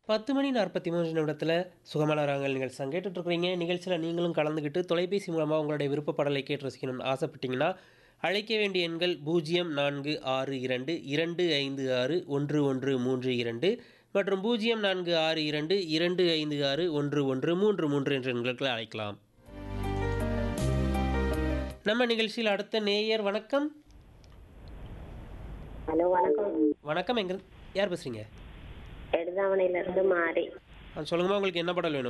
10 மணி 43 நிமிடத்துல சுகமலராங்கள் நிகழ்ச்சி தான் கேட்டுட்டு இருக்கிறீங்க. நிகழ்ச்சியில நீங்களும் கலந்துக்கிட்டு தொலைபேசி மூலமா உங்களுடைய விருப்ப பாடலை கேட்டு ரசிக்கணும்னு ஆசைப்பட்டீங்கன்னா, அழைக்க வேண்டிய எண்கள் 0462 256 1132 மற்றும் 0462 256 1133 என்ற எண்களுக்கு அழைக்கலாம். நம்ம நிகழ்ச்சியில் அடுத்த நேயர் வணக்கம். ஹலோ வணக்கம் வணக்கம் எங்க யார் பேசுறீங்க? எடுதாவணையில இருந்து மாறி ஆ, சொல்லுங்கம்மா உங்களுக்கு என்ன பாடல் வேணும்?